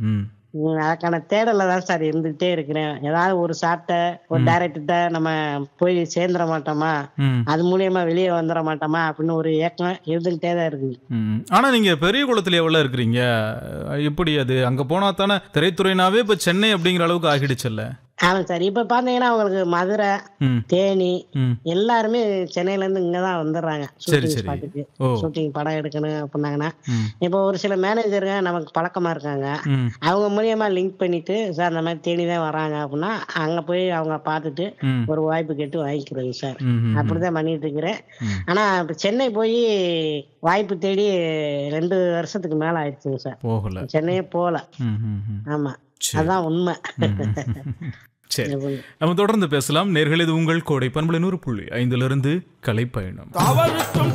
ம் ம், அதுக்கான தேடல தான் சார் இருந்துகிட்டே இருக்கிறேன் ஏதாவது ஒரு சாப்பிட்ட ஒரு டைரக்டர்கிட்ட நம்ம போய் சேர்ந்துட மாட்டோமா ம் அது மூலியமா வெளியே வந்துட மாட்டோமா அப்படின்னு ஒரு ஏக்கம் இருந்துகிட்டே தான் இருக்குது ம். ஆனா நீங்க பெரிய குளத்துல எவ்வளவு இருக்கிறீங்க எப்படி அது அங்க போனா தானே திரைத்துறைனாவே இப்ப சென்னை அப்படிங்கிற அளவுக்கு ஆகிடுச்சுல்ல ஆமாம் சார் இப்போ பார்த்தீங்கன்னா உங்களுக்கு மதுரை ம் தேனி ம் எல்லாருமே சென்னையில இருந்து இங்க தான் வந்துடுறாங்க சரி, ஷூட்டிங் சரி. ஸ்பாட்டுக்கு ஓ ஷூட்டிங் படம் எடுக்கணும் அப்படின்னாங்கன்னா ம் இப்போ ஒரு சில மேனேஜருங்க நமக்கு பழக்கமா இருக்காங்க ம் அவங்க மூலியமா லிங்க் பண்ணிட்டு சார் இந்த மாதிரி தேனி தான் வராங்க அப்படின்னா அங்க போய் அவங்க பார்த்துட்டு ம் ஒரு வாய்ப்பு கேட்டு வாங்கிக்கிறது சார் ம், ம், ம். அப்படிதான் பண்ணிட்டு இருக்கிறேன் ம். ஆனா இப்ப சென்னை போய் வாய்ப்பு தேடி ரெண்டு வருஷத்துக்கு மேல ஆயிடுச்சுங்க சார் போகல சென்னையே போகல ம், ம், ம். ஆமா சரி. அதான் உண்மை ம், ம், ம். சரி நம்ம தொடர்ந்து பேசலாம் நேர்கள் இது உங்கள் கோடை பண்பலை நூறு புள்ளி ஐந்திலிருந்து கலைப்பயணம் தவறுக்கும்